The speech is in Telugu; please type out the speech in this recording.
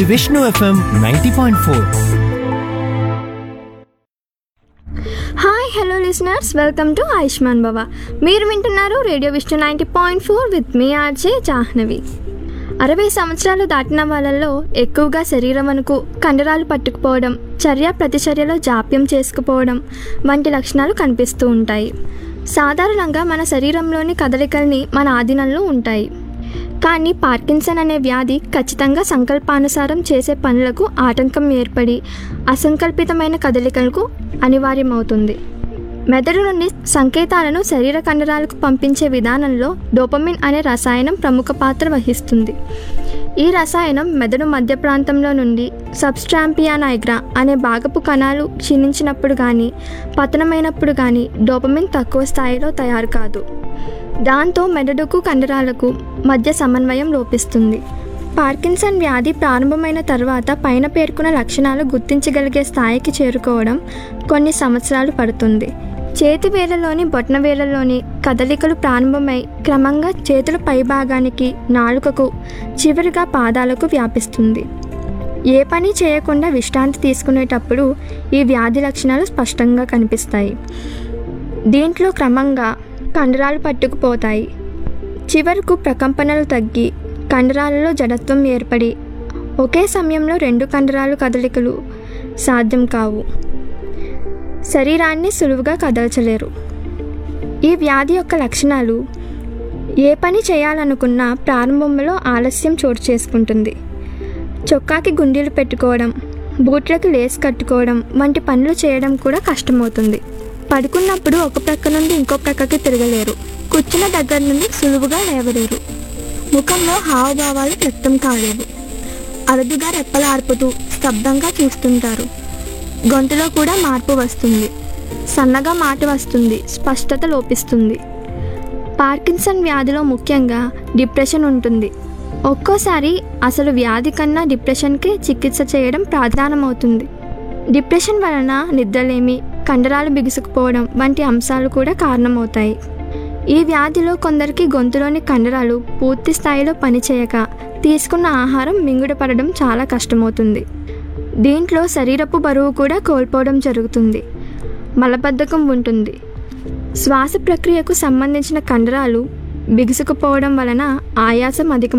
Vishnu FM ninety point four hi hello listeners welcome to Ayushman Bhava మీరు వింటున్నారు radio Vishnu ninety point four with మీ ఆర్జే జాహ్నవి అరవై సంవత్సరాలు దాటిన వాళ్ళల్లో ఎక్కువగా శరీరం వరకు కండరాలు పట్టుకుపోవడం చర్య ప్రతిచర్యలో జాప్యం చేసుకుపోవడం వంటి లక్షణాలు కనిపిస్తూ ఉంటాయి సాధారణంగా మన శరీరంలోని కదలికల్ని మన ఆధీనంలో ఉంటాయి కానీ పార్కిన్సన్ అనే వ్యాధి ఖచ్చితంగా సంకల్పానుసారం చేసే పనులకు ఆటంకం ఏర్పడి అసంకల్పితమైన కదలికలకు అనివార్యమవుతుంది మెదడు నుండి సంకేతాలను శరీర కండరాలకు పంపించే విధానంలో డోపమిన్ అనే రసాయనం ప్రముఖ పాత్ర వహిస్తుంది ఈ రసాయనం మెదడు మధ్య ప్రాంతంలో నుండి సబ్స్ట్రాంపియా నైగ్రా అనే భాగపు కణాలు క్షీణించినప్పుడు కానీ పతనమైనప్పుడు కానీ డోపమిన్ తక్కువ స్థాయిలో తయారు కాదు దాంతో మెదడుకు కండరాలకు మధ్య సమన్వయం లోపిస్తుంది పార్కిన్సన్ వ్యాధి ప్రారంభమైన తర్వాత పైన పేర్కొన్న లక్షణాలు గుర్తించగలిగే స్థాయికి చేరుకోవడం కొన్ని సంవత్సరాలు పడుతుంది చేతి వేళ్ళలోని బొట్న వేళ్ళలోని కదలికలు ప్రారంభమై క్రమంగా చేతుల పైభాగానికి నాలుకకు చివరిగా పాదాలకు వ్యాపిస్తుంది ఏ పని చేయకుండా విశ్రాంతి తీసుకునేటప్పుడు ఈ వ్యాధి లక్షణాలు స్పష్టంగా కనిపిస్తాయి దీంట్లో క్రమంగా కండరాలు పట్టుకుపోతాయి చివరకు ప్రకంపనలు తగ్గి కండరాలలో జడత్వం ఏర్పడి ఒకే సమయంలో రెండు కండరాలు కదలికలు సాధ్యం కావు శరీరాన్ని సులువుగా కదల్చలేరు ఈ వ్యాధి యొక్క లక్షణాలు ఏ పని చేయాలనుకున్నా ప్రారంభంలో ఆలస్యం చోటు చేసుకుంటుంది చొక్కాకి గుండీలు పెట్టుకోవడం బూట్లకు లేస్ కట్టుకోవడం వంటి పనులు చేయడం కూడా కష్టమవుతుంది పడుకున్నప్పుడు ఒక ప్రక్క నుండి ఇంకో ప్రక్కకి తిరగలేరు కూర్చున్న దగ్గర నుండి సులువుగా లేవలేరు ముఖంలో హావభావాలు వ్యక్తం కాలేవు అరుదుగా రెప్పలార్పుతూ స్తబ్దంగా చూస్తుంటారు గొంతులో కూడా మార్పు వస్తుంది సన్నగా మాట వస్తుంది స్పష్టత లోపిస్తుంది పార్కిన్సన్ వ్యాధిలో ముఖ్యంగా డిప్రెషన్ ఉంటుంది ఒక్కోసారి అసలు వ్యాధి కన్నా డిప్రెషన్కే చికిత్స చేయడం ప్రాధానమవుతుంది డిప్రెషన్ వలన నిద్రలేమి కండరాలు బిగుసుకుపోవడం వంటి అంశాలు కూడా కారణమవుతాయి ఈ వ్యాధిలో కొందరికి గొంతులోని కండరాలు పూర్తి స్థాయిలో పనిచేయక తీసుకున్న ఆహారం మింగుడపడడం చాలా కష్టమవుతుంది దీంట్లో శరీరపు బరువు కూడా కోల్పోవడం జరుగుతుంది మలబద్ధకం ఉంటుంది శ్వాస ప్రక్రియకు సంబంధించిన కండరాలు బిగుసుకుపోవడం వలన ఆయాసం అధికం